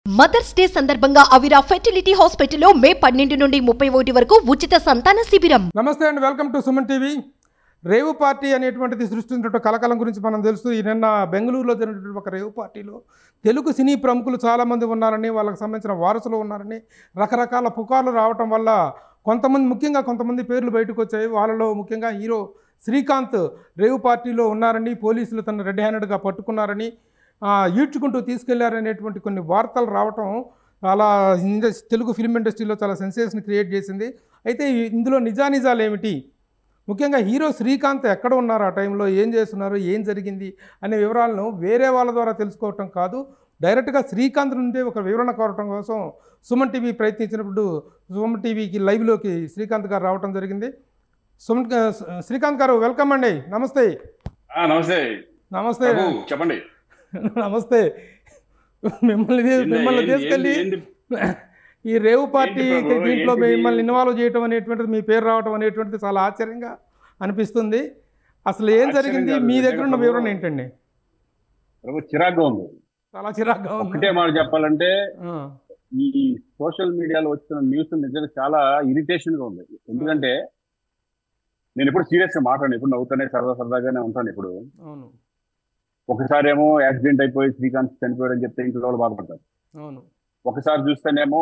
Mothers day సందర్భంగా అవిరా fertility హాస్పిటల్లో మే పన్నెండు నుండి ముప్పై ఒకటి వరకు ఉచిత సంతాన శిబిరం నమస్తే అండి welcome to Suman TV rave party అనేటువంటిది సృష్టించిన కలకలం గురించి మనం తెలుస్తూ ఈ నిన్న బెంగళూరులో జరిగినటువంటి ఒక రేవు పార్టీలో తెలుగు సినీ ప్రముఖులు చాలామంది ఉన్నారని వాళ్ళకి సంబంధించిన వారసులు ఉన్నారని రకరకాల పుకార్లు రావటం వల్ల కొంతమంది ముఖ్యంగా కొంతమంది పేర్లు బయటకు వచ్చాయి వాళ్ళలో ముఖ్యంగా హీరో శ్రీకాంత్ రేవు పార్టీలో ఉన్నారని పోలీసులు తను రెడ్ హ్యాండెడ్గా పట్టుకున్నారని ఆ, ఈడ్చుకుంటూ తీసుకెళ్లారనేటువంటి కొన్ని వార్తలు రావటం చాలా ఇండస్ తెలుగు ఫిల్మ్ ఇండస్ట్రీలో చాలా సెన్సేషన్ క్రియేట్ చేసింది అయితే ఈ- ఇందులో నిజానిజాలు ఏమిటి ముఖ్యంగా హీరో శ్రీకాంత్ ఎక్కడ ఉన్నారు ఆ టైంలో ఏం చేస్తున్నారు ఏం జరిగింది అనే వివరాలను వేరే వాళ్ళ ద్వారా తెలుసుకోవటం కాదు డైరెక్ట్గా శ్రీకాంత్ నుండి ఒక వివరణ కోరటం కోసం సుమన్ టీవీ ప్రయత్నించినప్పుడు సుమన్ టీవీకి లైవ్లోకి శ్రీకాంత్ గారు రావటం జరిగింది సుమన్ శ్రీకాంత్ గారు వెల్కమ్ అండి నమస్తే ఆ, నమస్తే నమస్తే ప్రభు చెప్పండి నమస్తే మిమ్మల్ని ఏంది- మిమ్మల్ని ఏంది- తీసుకెళ్ళి ఏంది- ఈ రేవు పార్టీ ఏంటి ప్రభు? దీంట్లో ఏంటిది? మిమ్మల్ని ఇన్వాల్వ్ చేయడం అనేటువంటిది మీ పేరు రావడం అనేటువంటిది చాలా ఆశ్చర్యంగా అనిపిస్తుంది అసలు ఏం ఆశ్చర్యం జరిగింది కాదు, మీ నిజంగా దగ్గర ఉన్న ప్రభు. వివరణ ఏంటండి ప్రభు చిరాగ్గా ఉంది చాలా చిరాగ్గా ఉంది ఒకటే మాట చెప్పాలంటే ఆ, ఈ సోషల్ మీడియాలో వచ్చిన న్యూస్ నిజంగా చాలా ఇరిటేషన్ గా ఉంది ఎందుకంటే నేను ఎప్పుడు సీరియస్ గా మాట్లాడను ఎప్పుడు నవ్వుతానే సరదా సరదాగానే ఉంటాను ఇప్పుడు అవును ఒకసారి ఏమో యాక్సిడెంట్ అయిపోయి శ్రీకాంత్ చనిపోయాడని చెప్తే ఇంట్లో వాళ్ళు బాధపడతారు అవును ఒకసారి చూస్తేనేమో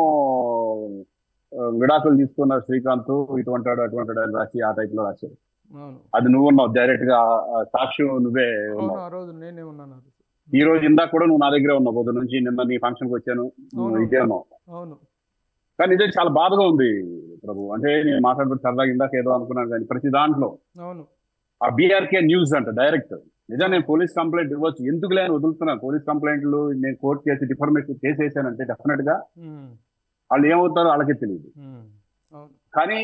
ఆ, విడాకులు తీసుకున్న శ్రీకాంత్ ఇటువంటి వాడు అటువంటి వాడు అని రాసి ఆ టైప్ లో రాశారు అవును అది నువ్వు ఉన్నావు డైరెక్ట్ గా ఆ సాక్షి నువ్వే అవును ఉన్నావు ఆ రోజు నేనే ఉన్నాను ఈ రోజు ఇందాక కూడా నువ్వు నా దగ్గరే ఉన్నావు పొద్దు నుంచి నిన్న నీ ఫంక్షన్ కి వచ్చాను నువ్వు అవును. ఇదే ఉన్నావు అవును కానీ నిజం చాలా బాధగా ఉంది ప్రభు అంటే నేను మాట్లాడుతూ సరదాగా ఇందాక ఏదో అనుకున్నాను కానీ ప్రతి దాంట్లో అవును ఆ బీఆర్కే న్యూస్ అంట డైరెక్ట్ నిజం నేను పోలీస్ కంప్లైంట్ ఇవ్వచ్చు ఎందుకు లేని వదులుతున్నాను పోలీస్ కంప్లైంట్లు నేను court case defamation case definite డెఫినెట్ గా ఉమ్, వాళ్ళు ఏమవుతారో వాళ్ళకే తెలియదు ఉమ్, అవును కానీ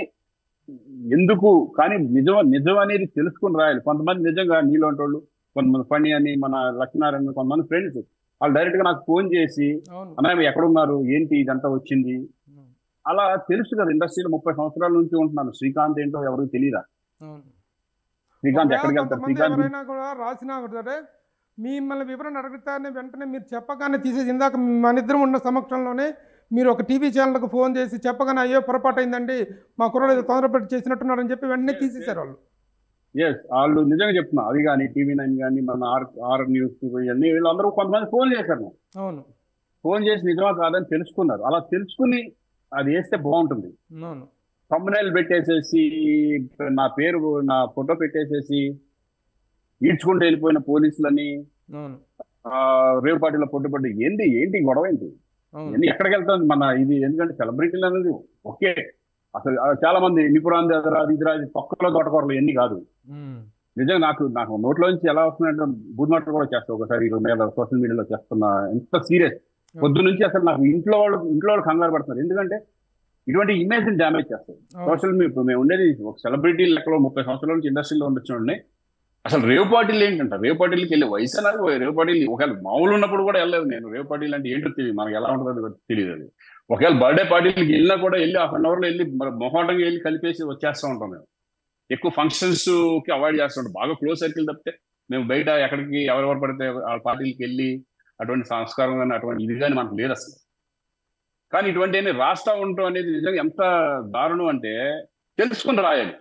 ఎందుకు కానీ నిజం నిజం అనేది తెలుసుకుని రాయాలి కొంతమంది నిజంగా నీలాంటి వాళ్ళు కొంతమంది ఫణి అని మన లక్ష్మీనారాయణ కొంతమంది ఫ్రెండ్స్ వాళ్ళు డైరెక్ట్ గా నాకు ఫోన్ చేసి అవును అన్నయ్య ఎక్కడున్నారు ఏంటి ఇదంతా వచ్చింది అవును, అలా తెలుసు కదా ఇండస్ట్రీలో ముప్పై సంవత్సరాల నుంచి ఉంటున్నాను శ్రీకాంత్ ఏంటో ఎవరికి తెలియదా అవును శ్రీకాంత్ ఒకవేళ ఎక్కడికి వెళ్తారు కొంతమంది శ్రీకాంత్ ఎవరైనా కూడా రాసినా సరే మిమ్మల్ని వివరణ అడుగుతానే వెంటనే మీరు చెప్పగానే తీసేసి ఇందాక మన ఇద్దరం ఉన్న సమక్షంలోనే మీరు ఒక టీవీ ఛానల్కి ఫోన్ చేసి చెప్పగానే అయ్యో పొరపాటు అయిందండి మా కుర్రాడు ఏదో తొందరపెట్టి చేసినట్టున్నారని చెప్పి వెంటనే తీసేశారు వాళ్ళు ఎస్ వాళ్ళు నిజంగా చెప్తున్నా అది కానీ టీవీ నైన్ కానీ మన ఆర్ ఆర్ న్యూస్ ఇవన్నీ వీళ్ళందరూ కొంతమంది ఫోన్ చేశారు నాకు. అవును ఫోన్ చేసి నిజమా కాదని తెలుసుకున్నారు అలా తెలుసుకుని అది వేస్తే బాగుంటుంది అవును తమ్మునేలు పెట్టేసేసి నా పేరు నా ఫోటో పెట్టేసేసి ఈడ్చుకుంటూ వెళ్ళిపోయిన పోలీసులని అవును ఆ, రేవు పార్టీలో పొట్టుపడి ఏంటి ఏంటి గొడవ ఏంటి అవును ఎన్ని ఎక్కడికి వెళ్తుంది మన ఇది ఎందుకంటే సెలబ్రిటీలు అనేది ఓకే అసలు ఆ, చాలా మంది నిపురాంది అదరా ఇది రాజు పక్కలో తోటకూరలు ఎన్ని కాదు ఉమ్, నిజంగా నాకు నాకు నోట్లోంచి ఎలా వస్తున్నాయంటే బూద్మాటలు కూడా చేస్తా ఒకసారి ఈ మీద సోషల్ మీడియాలో చేస్తున్నా ఎంత సీరియస్ పొద్దు నుంచి అసలు నాకు ఇంట్లో వాళ్ళు ఇంట్లో వాళ్ళు కంగారు పడుతున్నారు ఎందుకంటే ఇటువంటి ఇమేజ్ డ్యామేజ్ చేస్తారు అవును సోషల్ మీడియా ఇప్పుడు మేము ఉండేది ఒక సెలబ్రిటీ లెక్కలో ముప్పై సంవత్సరాల నుంచి ఇండస్ట్రీలో ఉండొచ్చు అసలు రేవ్ పార్టీలు ఏంటంట రేవ్ పార్టీలకి వెళ్ళి వయసు అనేది రేవ్ పార్టీలు ఒకవేళ మామూలు ఉన్నప్పుడు కూడా వెళ్ళలేదు నేను రేవ్ పార్టీలు అంటే ఏంటో తెలియదు మనకి ఎలా ఉంటుందో కూడా తెలియదు అది ఒకవేళ బర్త్డే పార్టీలకి వెళ్ళినా కూడా వెళ్ళి హాఫ్ అన్ అవర్లో వెళ్ళి మరి మొహాటంగా వెళ్ళి కలిపేసి వచ్చేస్తూ ఉంటాం మేము ఎక్కువ ఫంక్షన్స్ కి అవాయిడ్ చేస్తుంటాం బాగా క్లోజ్ సర్కిల్ తప్పితే మేము బయట ఎక్కడికి ఎవరెవరు పడితే ఆ పార్టీలకి వెళ్ళి అటువంటి సంస్కారం కానీ అటువంటి ఇది కానీ మనకు లేదు అసలు కానీ ఇటువంటి రాస్తా ఉండటం అనేది నిజంగా ఎంత దారుణం అంటే తెలుసుకుని రాయాలి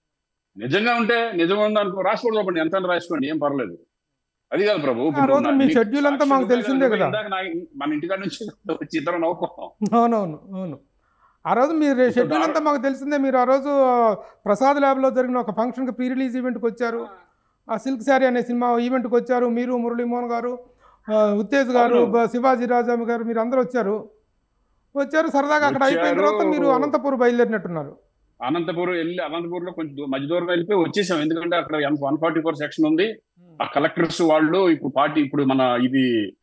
నిజంగా ఉంటే నిజం ఉందనుకో రాసుకోవడం చెప్పండి ఎంత అని రాసుకోండి ఏం పర్లేదు అది కాదు ప్రభు ఆ ఇప్పుడు రోజు నా- మీ నీకు schedule అంతా మాకు సాక్షి తెలిసిందే కదా. ఇందాక నా- మన ఇంటికాడ నుంచి వచ్చి ఇద్దరు నవ్వుకోం అవునవును అవును ఆ రోజు మీరు షెడ్యూల్ అంతా మాకు తెలిసిందే మీరు ఆ రోజు ప్రసాద్ ల్యాబ్లో జరిగిన ఒక ఫంక్షన్కి ప్రీ రిలీజ్ ఈవెంట్కి వచ్చారు ఆ సిల్క్ శారీ అనే సినిమా ఈవెంట్కి వచ్చారు మీరు మురళీమోహన్ గారు ఆ, ఉత్తేజ్ గారు అవును. బ- శివాజీ రాజామి గారు మీరు అందరూ వచ్చారు వచ్చారు సరదాగా అక్కడ అయిపోయిన వచ్చారు. తర్వాత మీరు అనంతపూర్ బయలుదేరినట్టున్నారు అనంతపురం వెళ్ళి అనంతపూర్ లో కొంచెం దూ- మధ్య దూరం వెళ్ళిపోయి వచ్చేసాం ఎందుకంటే అక్కడ వన్ ఫార్టీ ఫోర్ సెక్షన్ ఉంది ఆ కలెక్టర్స్ వాళ్ళు ఇప్పుడు పార్టీ ఇప్పుడు మన ఇది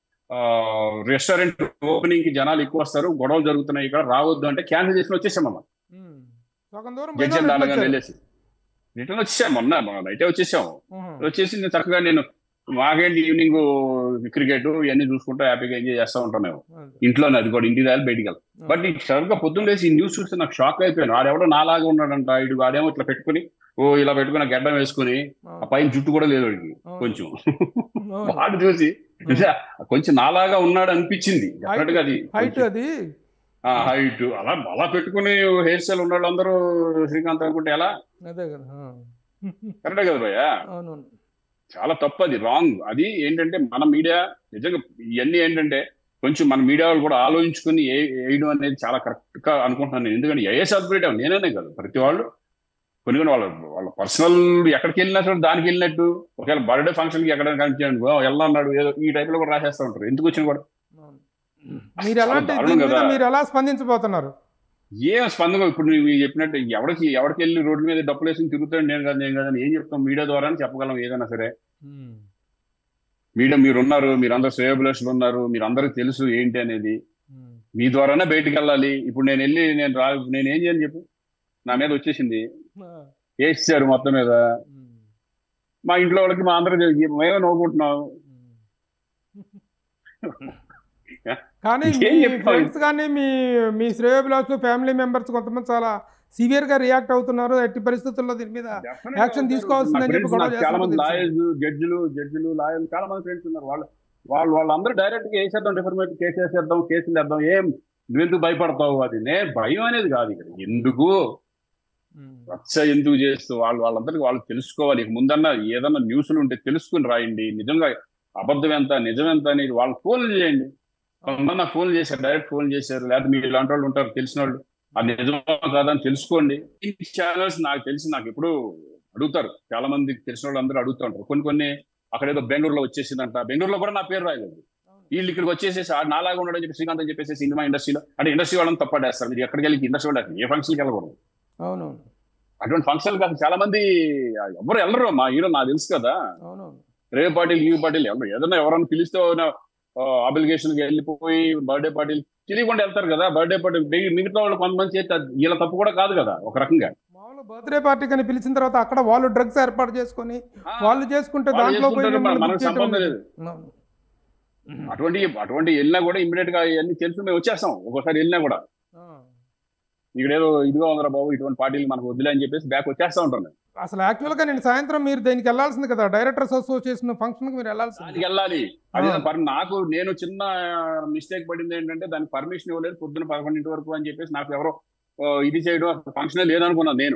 రెస్టారెంట్ ఓపెనింగ్ కి జనాలు ఎక్కువ వస్తారు గొడవలు జరుగుతున్నాయి ఇక్కడ రావద్దు అంటే క్యాన్సిల్ చేసి వచ్చేసాం అన్న ఉమ్. సగం దూరం జడ్జి బయలుదేరి దానిగా వచ్చారు. వెళ్ళేసి రిటర్న్ వచ్చేసాం మొన్న నైటే వచ్చేసాం ఉహు. వచ్చేసి నేను చక్కగా నేను మాకేంటి ఈవినింగ్ క్రికెట్ ఇవన్నీ చూసుకుంటూ హ్యాపీగా ఎంజాయ్ చేస్తూ ఉంటాం మేము అదే. ఇంట్లోనే అది కూడా ఇంటికి దాని బయటికి వెళ్తాం బట్ ఈ సడన్ గా పొద్దున్న లేసి ఈ న్యూస్ చూస్తే నాకు షాక్ అయిపోయాను ఆడెవడో నాలాగా ఉన్నాడంట ఇటు వాడేమో ఇట్లా పెట్టుకుని ఓ ఇలా పెట్టుకుని గడ్డం వేసుకుని ఆ అవును. పైన జుట్టు కూడా లేదు వాడికి అవును. కొంచెం అవును. వాడు చూసి కొంచెం నాలాగా ఉన్నాడు అనిపించింది డెఫినెట్ గా అది హైట్ అది హైట్ అలా అలా పెట్టుకుని హెయిర్ స్టైల్ ఉన్న వాళ్ళందరూ శ్రీకాంత్ అనుకుంటే ఎలా అదే కదా ఆ. కరెక్టే కదా భయ్యా అవునవును చాలా తప్పు అది రాంగ్ అది ఏంటంటే మన మీడియా నిజంగా ఇవన్నీ ఏంటంటే కొంచెం మన మీడియా వాళ్ళు కూడా ఆలోచించుకుని ఏ- వేయడం అనేది చాలా కరెక్ట్ గా అనుకుంటున్నాను నేను. ఎందుకంటే ఏ సెలబ్రిటీ నేనే కాదు ప్రతి వాళ్ళు కొన్ని కొన్ని వాళ్ళ వాళ్ళ పర్సనల్ ఎక్కడికి వెళ్ళినా సరే దానికి వెళ్ళినట్టు ఒకవేళ బర్త్డే ఫంక్షన్ కి ఎక్కడ కనిపించాడు వెళ్ళన్నాడు ఏదో ఈ టైప్ లో కూడా రాసేస్తా ఉంటారు ఎందుకు వచ్చిన కూడా అవును. మీరు ఎలాంటి చాలా దీని దారుణం మీద కదా. మీరు ఎలా స్పందించబోతున్నారు ఏం స్పందన ఇప్పుడు నువ్వు చెప్పినట్టు ఎవరికి ఎవరికి వెళ్ళి రోడ్ల మీద డబ్బులు వేసుకుని తిరుగుతాడు నేను కాదు నేను కాదని ఏం చెప్తాం మీడియా ద్వారా చెప్పగలం ఏదైనా సరే మీడియా మీరు ఉన్నారు మీరు అందరు శ్రేయభిలాషులు ఉన్నారు మీరు అందరికి తెలుసు ఏంటి అనేది మీ ద్వారానే బయటికి వెళ్ళాలి ఇప్పుడు నేను వెళ్ళి నేను రా నేను ఏం చేయని చెప్పు నా మీద వచ్చేసింది వేసేసారు మొత్తం మీద మా ఇంట్లో వాళ్ళకి మా అందరూ మేమే నవ్వుకుంటున్నాం కానీ మీ ఏం చెప్తావు? ఫ్రెండ్స్ కానీ మీ మీ శ్రేయోభిలాషులు ఫ్యామిలీ మెంబర్స్ కొంతమంది చాలా సివియర్ గా రియాక్ట్ అవుతున్నారు ఎట్టి పరిస్థితుల్లో దీని మీద Action తీసుకోవాల్సిందని నా చెప్పి friends గొడవ నాకు చాలా మంది చేస్తున్నారు లాయర్స్ జడ్జిలు జడ్జిలు లాయర్లు చాలా మంది ఫ్రెండ్స్ ఉన్నారు వాళ్ళు వాళ్ళు వాళ్ళందరూ డైరెక్ట్ గా వేసేద్దాం డిఫర్మేట్ కేసు వేసేద్దాం కేసులు వేద్దాం ఏం నువ్వెందుకు భయపడతావు అది నే భయం అనేది కాదు ఇక్కడ ఎందుకు రచ్చ ఎందుకు చేస్తూ వాళ్ళు వాళ్ళందరికీ వాళ్ళు తెలుసుకోవాలి ఇక ముందన్న ఏదన్నా న్యూస్లు ఉంటే తెలుసుకుని రాయండి నిజంగా అబద్ధం ఎంత నిజం ఎంత అనేది వాళ్ళు ఫోన్లు చేయండి కొంతమంది నాకు ఫోన్ చేశారు డైరెక్ట్ ఫోన్ చేశారు లేకపోతే మీరు ఇలాంటి వాళ్ళు ఉంటారు తెలిసిన వాళ్ళు అది నిజమా కాదని తెలుసుకోండి ఈ ఛానల్స్ నాకు తెలిసి నాకు ఎప్పుడు అడుగుతారు చాలా మంది తెలిసిన వాళ్ళు అందరూ అడుగుతూ ఉంటారు కొన్ని కొన్ని అక్కడ ఏదో బెంగళూరులో వచ్చేసిందంట బెంగళూరులో కూడా నా పేరు రాయలేదు వీళ్ళు ఇక్కడికి వచ్చేసేసి ఆ నాలాగా ఉన్నాడని చెప్పి శ్రీకాంత్ అని చెప్పేసి సినిమా ఇండస్ట్రీలో అంటే ఇండస్ట్రీ వాళ్ళని తప్పడేస్తారు మీరు ఎక్కడికి వెళ్ళి ఇండస్ట్రీ వాళ్ళు ఏ ఫంక్షన్కి వెళ్ళకూడదు అవునవును అటువంటి ఫంక్షన్ కాదు చాలా మంది ఎవరు వెళ్ళరు మా హీరో నాకు తెలుసు కదా అవునవును రే పార్టీలు ఈ పార్టీలు ఎవరు ఏదైనా ఎవరైనా పిలిస్తే అప్లికేషన్ వెళ్ళిపోయి బర్త్డే పార్టీలు తెలియకుండా వెళ్తారు కదా బర్త్డే పార్టీ మిగ- మిగతా వాళ్ళు కొంతమంది చేస్తే అది వీళ్ళ తప్పు కూడా కాదు కదా ఒక రకంగా మామూలు బర్త్డే పార్టీ కానీ పిలిచిన తర్వాత అక్కడ వాళ్ళు డ్రగ్స్ ఏర్పాటు చేసుకొని ఆ, వాళ్ళు చేసుకుంటే వాళ్ళు దాంట్లో పోయి చేసుకుంటారు, మిమ్మల్ని మనకు గుర్తు చేయటం సంబంధం లేదు. లేదు అవును. అటువంటి అటువంటి వెళ్ళినా కూడా ఇమీడియట్ గా ఇవన్నీ తెలుసు మేము వచ్చేస్తాం ఒక్కోసారి వెళ్ళినా కూడా ఆ. ఇక్కడేదో ఇదిగా ఉందిరా బాబు ఇటువంటి పార్టీలు మనకు వద్దులే అని చెప్పేసి బ్యాక్ వచ్చేస్తా ఉంటాను నేను. అసలు యాక్చువల్ గా నేను సాయంత్రం మీరు దీనికి వెళ్ళాల్సింది కదా డైరెక్టర్స్ అసోసియేషన్ ఫంక్షన్ కి మీరు వెళ్ళాల్సింది దానికి వెళ్ళాలి అది ఆ. పర్- నాకు నేను చిన్న మిస్టేక్ పడింది ఏంటంటే దానికి పర్మిషన్ ఇవ్వలేదు పొద్దున పదకొండింటి వరకు అని చెప్పేసి నాకు ఎవరో ఆ, ఇది చేయడం ఫంక్షన్ లేదనుకున్నాను నేను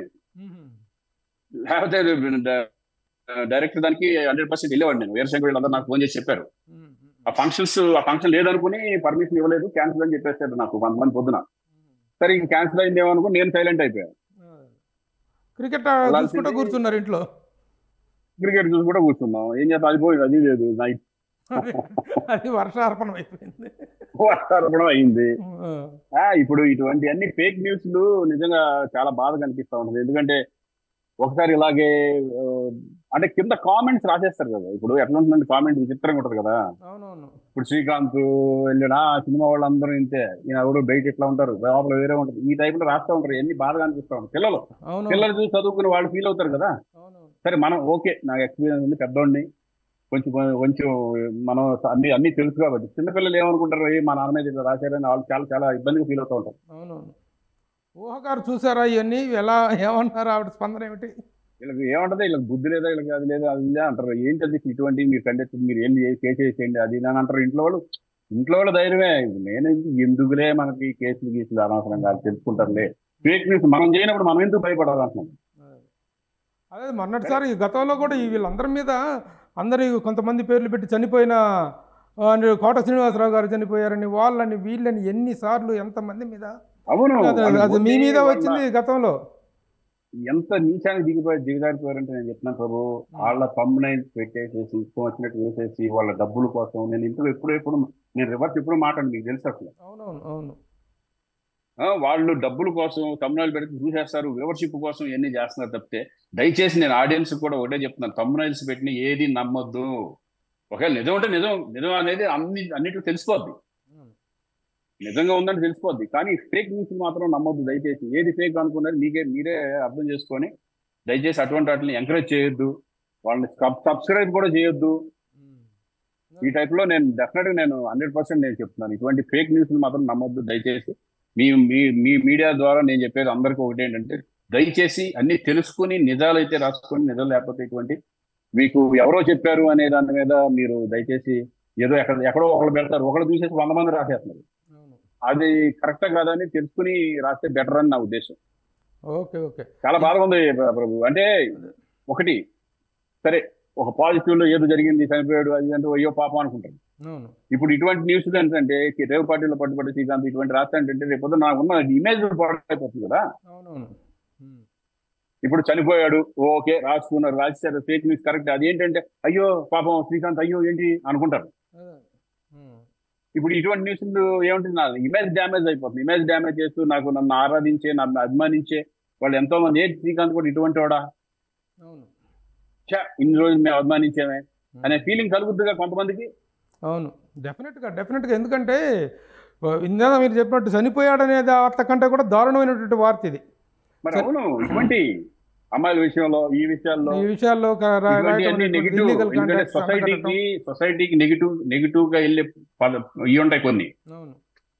లేకపోతే డైరెక్ట్ దానికి హండ్రెడ్ పర్సెంట్ వెళ్ళేవాడు నేను వీరశంకర్ వీళ్ళందరూ నాకు ఫోన్ చేసి చెప్పారు ఆ ఫంక్షన్స్ ఆ ఫంక్షన్ లేదనుకుని పర్మిషన్ ఇవ్వలేదు క్యాన్సిల్ అని చెప్పేసారు నాకు కొంతమంది పొద్దున సరే ఇంక క్యాన్సిల్ అయింది ఏమనుకుని నేను సైలెంట్ అయిపోయాను క్రికెట్ వెళ్ళాల్సింది- చూసుకుంటూ కూర్చున్నారు ఇంట్లో క్రికెట్ చూసి కూడా కూర్చున్నాం ఏం చేస్తాం అది పోయింది అది లేదు నైట్ అది వర్షార్పణం అయిపోయింది వాతావరణం అయింది ఆ. ఆ ఇప్పుడు ఇటువంటి అన్ని ఫేక్ న్యూస్లు నిజంగా చాలా బాధ కనిపిస్తా ఉంటుంది ఎందుకంటే ఒకసారి ఇలాగే ఆ, అంటే కింద కామెంట్స్ రాసేస్తారు కదా ఇప్పుడు ఎట్లా ఉంటుంది కామెంట్ విచిత్రంగా ఉంటుంది కదా అవునవును ఇప్పుడు శ్రీకాంత్ వెళ్ళినా సినిమా వాళ్ళందరూ ఇంతే ఈయన ఎవరు బయట ఇట్లా ఉంటారు లోపల వేరే ఉంటుంది ఈ టైప్ లో రాస్తా ఉంటారు ఎన్ని బాధగా అనిపిస్తా ఉంటారు పిల్లలు అవును పిల్లలు చూసి చదువుకుని వాళ్ళు ఫీల్ అవుతారు కదా అవునవును సరే మనం ఓకే నాకు ఎక్స్పీరియన్స్ ఉంది పెద్దోడిని కొంచెం కొంచెం మనం అన్ని అన్ని తెలుసు కాబట్టి చిన్నపిల్లలు ఏమనుకుంటారు "ఏ, మా నాన్న మీద ఇట్లా రాశారని వాళ్ళు చాలా చాలా ఇబ్బందిగా ఫీల్ అవుతూ ఉంటారు అవునవును ఊహగారు చూసారా ఇవన్నీ ఎలా ఏమన్నారు ఆవిడ స్పందన ఏమిటి వీళ్ళకి ఏమంటది వీళ్ళకి బుద్ధి లేదా వీళ్ళకి అది లేదా అది లేదా అంటారు ఏంటి అది ఇటువంటి మీరు కండక్ట్ మీరు వెళ్ళి కేసు చేసేయండి అది ఇది అని అంటారు ఇంట్లో వాళ్ళు ఇంట్లో వాళ్ళ ధైర్యమే నేను ఎందుకులే మనకి కేసులు గీసులు అనవసరంగా అది తెలుసుకుంటారులే ఫేక్ న్యూస్ మనం చేయనప్పుడు మనం ఎందుకు భయపడాలి అంటున్నాం అదే మొన్నటిసారి ఈ గతంలో కూడా ఈ వీళ్ళందరి మీద అందరి కొంతమంది పేర్లు పెట్టి చనిపోయిన ఆ, అంటే కోట శ్రీనివాసరావు గారు చనిపోయారని వాళ్ళని వీళ్ళని ఎన్నిసార్లు ఎంతమంది మీద అవును అది- వాళ్ళు అది మీ మీద వాళ్ళ- వచ్చింది గతంలో ఎంత నీచానికి దిగిపోయి దిగజారిపోయారంటే నేను చెప్తున్నాను ప్రభు వాళ్ళ తమ్మునైన్స్ పెట్టేసేసి ఇష్టం వచ్చినట్టు వేసేసి వాళ్ళ డబ్బుల కోసం నేను ఇంట్లో ఎప్పుడు ఎప్పుడు నేను రివర్స్ ఎప్పుడు మాట్లాడి మీకు తెలుసు అసలు అవునవును అవును ఆ, వాళ్ళు డబ్బుల కోసం తమ్మునాయిలు పెడితే చూసేస్తారు వ్యూవర్షిప్ కోసం ఇవన్నీ చేస్తున్నారు తప్పితే దయచేసి నేను ఆడియన్స్ కూడా ఒకటే చెప్తున్నాను తమ్మునాయిల్స్ పెట్టిన ఏది నమ్మొద్దు ఒకవేళ నిజం అంటే నిజం నిజం అనేది అన్ని అన్నిటికీ తెలిసిపోద్ది నిజంగా ఉందని తెలిసిపోద్ది కానీ ఫేక్ న్యూస్ మాత్రం నమ్మొద్దు దయచేసి ఏది ఫేక్ అనుకున్నది మీకే మీరే అర్థం చేసుకొని దయచేసి అటువంటి వాటిని ఎంకరేజ్ చేయొద్దు వాళ్ళని సబ్స్క్రైబ్ కూడా చేయొద్దు ఈ టైప్ లో నేను డెఫినెట్ గా నేను హండ్రెడ్ పర్సెంట్ నేను చెప్తున్నాను ఇటువంటి ఫేక్ న్యూస్ మాత్రం నమ్మొద్దు దయచేసి మీ మీ మీ మీడియా ద్వారా నేను చెప్పేది అందరికీ ఒకటి ఏంటంటే దయచేసి అన్ని తెలుసుకుని నిజాలు అయితే రాసుకొని నిజాలు లేకపోతే ఇటువంటి మీకు ఎవరో చెప్పారు అనే దాని మీద మీరు దయచేసి ఏదో ఎక్కడ ఎక్కడో ఒకళ్ళు పెడతారు ఒకళ్ళు చూసేసి వంద మంది రాసేస్తున్నారు అవును అది కరెక్ట్ కాదని తెలుసుకుని రాస్తే బెటర్ అని నా ఉద్దేశం ఓకే ఓకే చాలా బాధగా ఉంది ప్ర- ప్రభు అంటే ఒకటి సరే ఒక పాజిటివ్ లో ఏదో జరిగింది చనిపోయాడు అది అంటే అయ్యో పాపం అనుకుంటారు అవును ఇప్పుడు ఇటువంటి న్యూస్ ఏంటంటే రేవు పార్టీలో పట్టుబడి శ్రీకాంత్ ఇటువంటి రాస్తా అంటే రేపు నాకు ఉన్న ఇమేజ్ పాడైపోతుంది కదా అవునవును ఉమ్. ఇప్పుడు చనిపోయాడు ఓకే రాసుకున్నారు రాశారు ఫేక్ న్యూస్ కరెక్ట్ అదేంటంటే అయ్యో పాపం శ్రీకాంత్ అయ్యో ఏంటి అనుకుంటారు అదే. ఉమ్. ఇప్పుడు ఇటువంటి న్యూస్ ఏముంటుంది నా ఇమేజ్ డ్యామేజ్ అయిపోతుంది ఇమేజ్ డ్యామేజ్ చేస్తూ నాకు నన్ను ఆరాధించే నన్ను అభిమానించే వాళ్ళు ఎంతో మంది ఏంటి శ్రీకాంత్ కూడా ఇటువంటి వాడా అవును ఛా, ఇన్ని రోజులు మేము అభిమానించామే ఉమ్. అనే ఫీలింగ్ కలుగుతుందిగా కొంతమందికి అవును డెఫినెట్గా డెఫినెట్గా ఎందుకంటే ఆ, ఇందాక మీరు చెప్పినట్టు చనిపోయాడనేది వార్త కంటే కూడా దారుణమైనటువంటి వార్త ఇది మరి సరే. అవును ఇటువంటి అమ్మాయిల విషయంలో ఈ విషయాల్లో ఈ విషయాల్లో క- రా- ఇటువంటి రాయటం అన్ని అనేటువంటిది నెగిటివ్ illegal ఎందుకంటే contacts సొసైటీకి అంటగట్టడం. సొసైటీకి నెగిటివ్ నెగిటివ్ గా వెళ్ళే పద- ఇవి ఉంటాయి కొన్ని అవును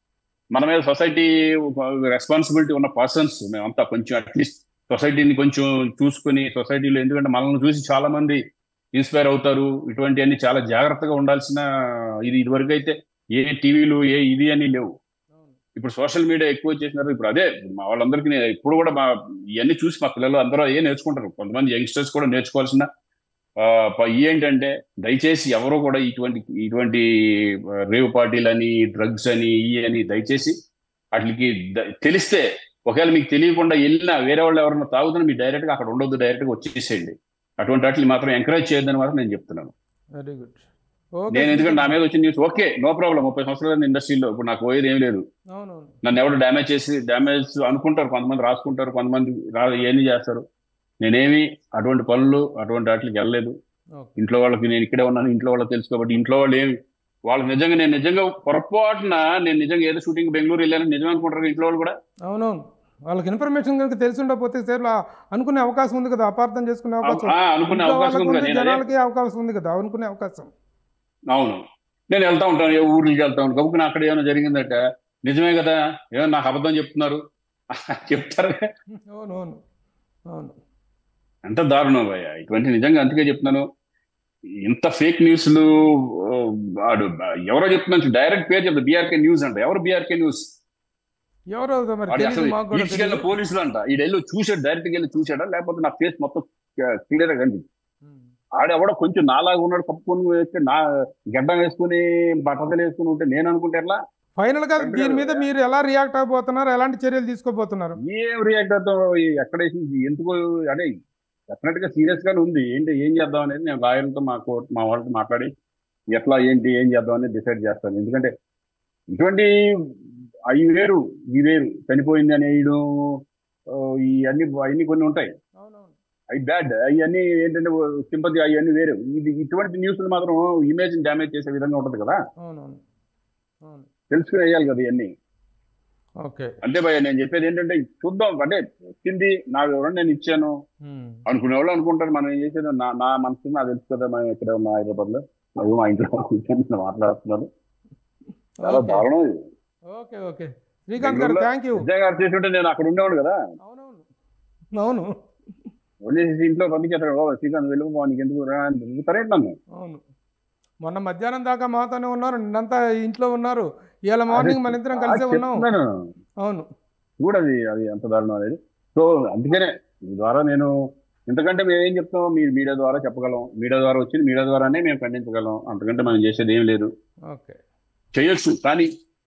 మన మీద సొసైటీ రెస్పాన్సిబిలిటీ ఉన్న పర్సన్స్ మేమంతా కొంచెం అట్లీస్ట్ సొసైటీని కొంచెం చూసుకుని సొసైటీలో ఎందుకంటే మనల్ని చూసి చాలా మంది ఇన్స్పైర్ అవుతారు ఇటువంటి అన్ని చాలా జాగ్రత్తగా ఉండాల్సిన ఇది ఇదివరకు అయితే ఏ టీవీలు ఏ ఇది అని లేవు అవును ఇప్పుడు సోషల్ మీడియా ఎక్కువ వచ్చేసినారు ఇప్పుడు అదే మా వాళ్ళందరికీ నేను ఇప్పుడు కూడా మా ఇవన్నీ చూసి మా పిల్లలు అందరూ ఏ నేర్చుకుంటారు కొంతమంది యంగ్స్టర్స్ కూడా నేర్చుకోవాల్సిన ఆ, ప- ఏంటంటే దయచేసి ఎవరు కూడా ఇటువంటి ఇటువంటి ఆ, రేవ్ పార్టీలని డ్రగ్స్ అని ఈ అని దయచేసి వాటికి ద- తెలిస్తే ఒకవేళ మీకు తెలియకుండా వెళ్ళినా వేరే వాళ్ళు ఎవరైనా తాగుతున్నా మీరు డైరెక్ట్ గా అక్కడ ఉండొద్దు డైరెక్ట్ గా వచ్చేసేయండి అటువంటి వాటిని మాత్రం ఎంకరేజ్ చేయొద్దని మాత్రం నేను చెప్తున్నాను వెరీ గుడ్ ఓకే నేను ఎందుకంటే నా మీద వచ్చిన న్యూస్ ఓకే నో ప్రాబ్లం ముప్పై సంవత్సరాల ఇండస్ట్రీలో ఇప్పుడు నాకు పోయేది ఏం లేదు అవునవును నన్ను ఎవరు డ్యామేజ్ చేసి డ్యామేజ్ అనుకుంటారు కొంతమంది రాసుకుంటారు కొంతమంది రా ఏమి చేస్తారు నేనేమి అటువంటి పనులు అటువంటి వాటికి వెళ్ళలేదు ఓకే ఇంట్లో వాళ్ళకి నేను ఇక్కడే ఉన్నాను ఇంట్లో వాళ్ళకి తెలుసు కాబట్టి ఇంట్లో వాళ్ళు ఏమి వాళ్ళకి నిజంగా నేను నిజంగా పొరపాటున నేను నిజంగా ఏదో షూటింగ్ బెంగళూరు వెళ్ళాను నిజం అనుకుంటారు ఇంట్లో వాళ్ళు కూడా అవునవును వాళ్ళకి ఇన్ఫర్మేషన్ కనుక తెలిసి ఉండకపోతే సేపు అనుకునే అవకాశం ఉంది కదా అపార్థం చేసుకునే అవకాశం ఆ, అనుకునే ఇంట్లో అవకాశం వాళ్ళకు ఉంది ఉంది, కదా, నేను అదే- జనాలకి అవకాశం ఉంది కదా అనుకునే అవకాశం అవును నేను వెళ్తా ఉంటాను ఏ ఊర్లకి వెళ్తా ఉంటాను గబుకుని అక్కడ ఏమైనా జరిగిందట నిజమే కదా ఏమో నాకు అబద్ధం చెప్తున్నారు చెప్తారు అవునవును అవును ఎంత దారుణం భయ్య ఇటువంటి నిజంగా అందుకే చెప్తున్నాను ఇంత ఫేక్ న్యూస్లు ఆ, వాడు ఎవరో చెప్తున్నాను డైరెక్ట్ పేరు చెప్తా బీఆర్కే న్యూస్ అంట ఎవరు బీఆర్కే న్యూస్ ఎవరో మరి వాడు తెలియదు అసలు మాకు కూడా తీసుకెళ్ళిన తెలియదు. పోలీసులు అంట ఈ వెళ్ళి చూసాడు డైరెక్ట్ వెళ్ళి చూసాడా లేకపోతే నా ఫేస్ మొత్తం క్లియర్ గా కనిపించింది ఉమ్. ఆడెవడో కొంచెం నాలాగా ఉన్నాడు కప్పుకొని వేస్తే నా గడ్డం వేసుకుని బట్టలు వేసుకుని ఉంటే నేను అనుకుంటే ఎట్లా ఫైనల్ గా దీని మీద మీరు ఎలా రియాక్ట్ అయిపోతున్నారు ఎలాంటి చర్యలు తీసుకోబోతున్నారు ఏం రియాక్ట్ అవుతాం ఎక్కడ వేసింది ఎందుకు అదే డెఫినెట్ గా సీరియస్ గానే ఉంది ఏంటి ఏం చేద్దాం అనేది నేను లాయర్లతో మా కోర్టు మా వాళ్ళతో మాట్లాడి ఎట్లా ఏంటి ఏం చేద్దాం అనేది డిసైడ్ చేస్తాను ఎందుకంటే ఇటువంటి అవి వేరు ఈ వేరు చనిపోయింది అనేయడం ఆ, ఈ అన్ని అన్ని కొన్ని ఉంటాయి అవునవును అవి బ్యాడ్ అవన్నీ ఏంటంటే సింపతి అవన్నీ వేరు ఇది ఇటువంటి న్యూస్లు మాత్రం ఇమేజ్ డ్యామేజ్ చేసే విధంగా ఉంటుంది కదా అవునవును అవును తెలుసుకుని వేయాలి కదా ఇవన్నీ ఓకే అంతే భయ్య నేను చెప్పేది ఏంటంటే చూద్దాం అంటే వచ్చింది నాకు ఎవరైనా నేను ఇచ్చాను ఉమ్. అనుకునే వాళ్ళు అనుకుంటారు మనం ఏం చేసేది నా నా మనసు నాకు తెలుసు కదా మనం ఇక్కడ ఉన్న హైదరాబాద్ లో అది మా ఇంట్లో కూర్చొని నేను మాట్లాడుతున్నాను చాలా ఓకే. దారుణం ఇది ఓకే ఓకే శ్రీకాంత్ గారు బెంగళూరులో థ్యాంక్ యూ విజయ్ గారు చేస్తుంటే నేను అక్కడ ఉండేవాడు కదా అవునవును అవును వదిలేసి ఇంట్లో పంపించేస్తాడు "ఓ, శ్రీకాంత్ వెళ్ళి నీకు ఎందుకు రా అని తిరుగుతారేంటి నన్ను అవును మొన్న మధ్యాహ్నం దాకా మాతోనే ఉన్నారు నిన్నంతా ఇంట్లో ఉన్నారు ఇవాళ మార్నింగ్ మన ఇద్దరం కలిసే ఆ, ఉన్నాం చెప్తున్నాను అవును చూడది అది ఎంత దారుణం అనేది సో అందుకనే మీ ద్వారా నేను ఇంతకంటే మేము ఏం చెప్తాం మీరు మీడియా ద్వారా చెప్పగలం మీడియా ద్వారా వచ్చి మీడియా ద్వారానే మేము ఖండించగలం అంతకంటే మనం చేసేది ఏం లేదు ఓకే చేయొచ్చు కానీ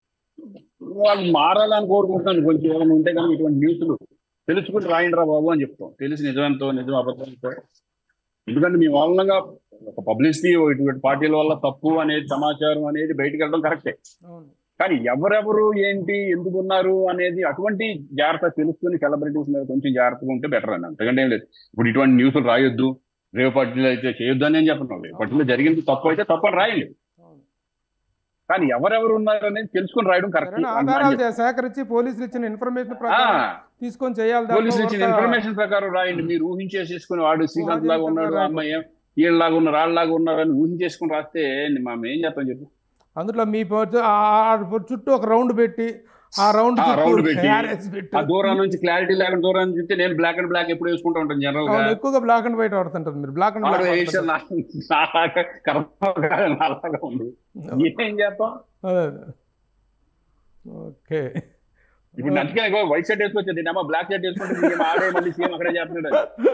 వాళ్ళు మారాలని కోరుకుంటున్నాను కొంచెం ఏమైనా ఉంటే కానీ ఇటువంటి న్యూస్లు తెలుసుకుని రాయండిరా బాబు అని చెప్తాం తెలిసి నిజమెంతో నిజం అబద్ధంతో ఎందుకంటే మీ మూలంగా ఒక పబ్లిసిటీ ఇటువంటి పార్టీల వల్ల తప్పు అనేది సమాచారం అనేది బయటకు వెళ్ళడం కరెక్టే అవును కానీ ఎవరెవరు ఏంటి ఎందుకు ఉన్నారు అనేది అటువంటి జాగ్రత్త తెలుసుకుని సెలబ్రిటీస్ మీద కొంచెం జాగ్రత్తగా ఉంటే బెటర్ అని అంతకంటే ఏం లేదు ఇప్పుడు ఇటువంటి న్యూస్లు రాయొద్దు రేవు పార్టీలో అయితే చేయొద్దు అని ఏం చెప్పను రేవు పార్టీలో జరిగింది తప్పు అయితే తప్పని రాయండి అవును కానీ ఎవరెవరు ఉన్నారు అనేది తెలుసుకుని రాయడం కరెక్ట్ సరైన ఆధారాలు చే- సేకరించి పోలీసులు ఇచ్చిన ఇన్ఫర్మేషన్ ప్రకారం తీసుకొని చేయాలి తప్ప పోలీసులు ఇచ్చిన ఊరక- ఇన్ఫర్మేషన్ ప్రకారం రాయండి మీరు ఊహించేసేసుకుని వాడు శ్రీకాంత్ లాగా ఉన్నాడు ఊహాజనితంగా అమ్మాయి వీళ్ళలాగా ఉన్నారు వాళ్ళలాగా ఉన్నారు అని ఊహించేసుకుని రాస్తే మనం ఏం చేస్తాం చెప్పు అందులో మీ ప- ఆ ఆ చుట్టూ ఒక రౌండ్ పెట్టి ఆ రౌండ్ ఆ చుట్టూ రౌండ్ పెట్టి, arrows పెట్టి ఆ దూరం నుంచి క్లారిటీ లేకుండా దూరం నుంచి చూస్తే నేను బ్లాక్ అండ్ బ్లాక్ ఎప్పుడు వేసుకుంటూ ఉంటాను జనరల్ గా అవును, ఎక్కువగా బ్లాక్ అండ్ వైట్ ఆడుతుంటారు మీరు బ్లాక్ అండ్ ఆడు బ్లాక్ వేసాడు నా- నాలాగా కర్మగా నాలాగా ఉంది ఏం చేస్తాం ఓకే ఇప్పుడు అందుకే ఇగో వైట్ షర్ట్ వేసుకొచ్చింది అమ్మ బ్లాక్ షర్ట్ వేసుకుంటే ఇంకేం ఆడే మళ్ళీ సీఎం అక్కడే చేస్తున్నాడు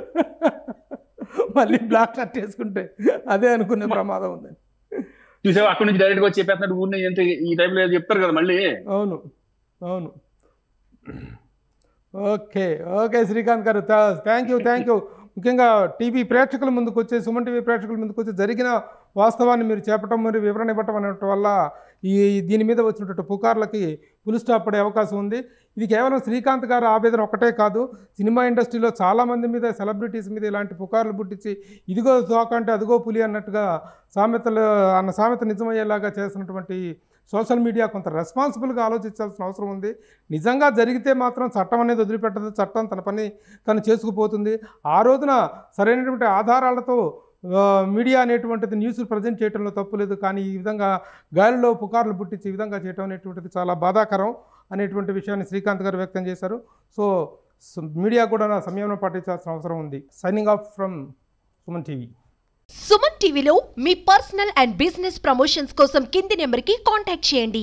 మళ్ళీ బ్లాక్ షర్ట్ వేసుకుంటే అదే అనుకునే ప్రమాదం ఉంది చూసావా అక్కడ నుంచి డైరెక్ట్ గా వచ్చి చెప్పేస్తున్నాడు ఊరిని ఎంత ఈ టైంలో చెప్తారు కదా మళ్ళీ అవును అవును ఓకే ఓకే శ్రీకాంత్ గారు థ్యాంక్ యూ థ్యాంక్ యూ ముఖ్యంగా టీవీ ప్రేక్షకుల ముందుకు వచ్చే సుమన్ టీవీ ప్రేక్షకుల ముందుకు వచ్చి జరిగిన వాస్తవాన్ని మీరు చెప్పడం మరియు వివరణ ఇవ్వటం అనేటి వల్ల ఈ దీని మీద వచ్చినటువంటి పుకార్లకి పులి స్టాప్ పడే అవకాశం ఉంది ఇది కేవలం శ్రీకాంత్ గారు ఆవేదన ఒకటే కాదు సినిమా ఇండస్ట్రీలో చాలామంది మీద సెలబ్రిటీస్ మీద ఇలాంటి పుకార్లు పుట్టించి ఇదిగో తోక అంటే అదిగో పులి అన్నట్టుగా సామెతలు అన్న సామెత నిజమయ్యేలాగా చేసినటువంటి సోషల్ మీడియా కొంత రెస్పాన్సిబుల్గా ఆలోచించాల్సిన అవసరం ఉంది నిజంగా జరిగితే మాత్రం చట్టం అనేది వదిలిపెట్టదు చట్టం తన పని తను చేసుకుపోతుంది ఆ రోజున సరైనటువంటి ఆధారాలతో ఆ, మీడియా అనేటువంటిది న్యూస్ ప్రజెంట్ చేయడంలో తప్పు లేదు కానీ ఈ విధంగా గాలిలో పుకార్లు పుట్టించి ఈ విధంగా చేయడం అనేటువంటిది చాలా బాధాకరం అనేటువంటి విషయాన్ని శ్రీకాంత్ గారు వ్యక్తం చేశారు సో స- మీడియా కూడా నా సంయమనం పాటించాల్సిన అవసరం ఉంది signing off from Suman TV Suman టీవీలో మీ పర్సనల్ అండ్ బిజినెస్ ప్రమోషన్స్ కోసం కింది నెంబర్కి కాంటాక్ట్ చేయండి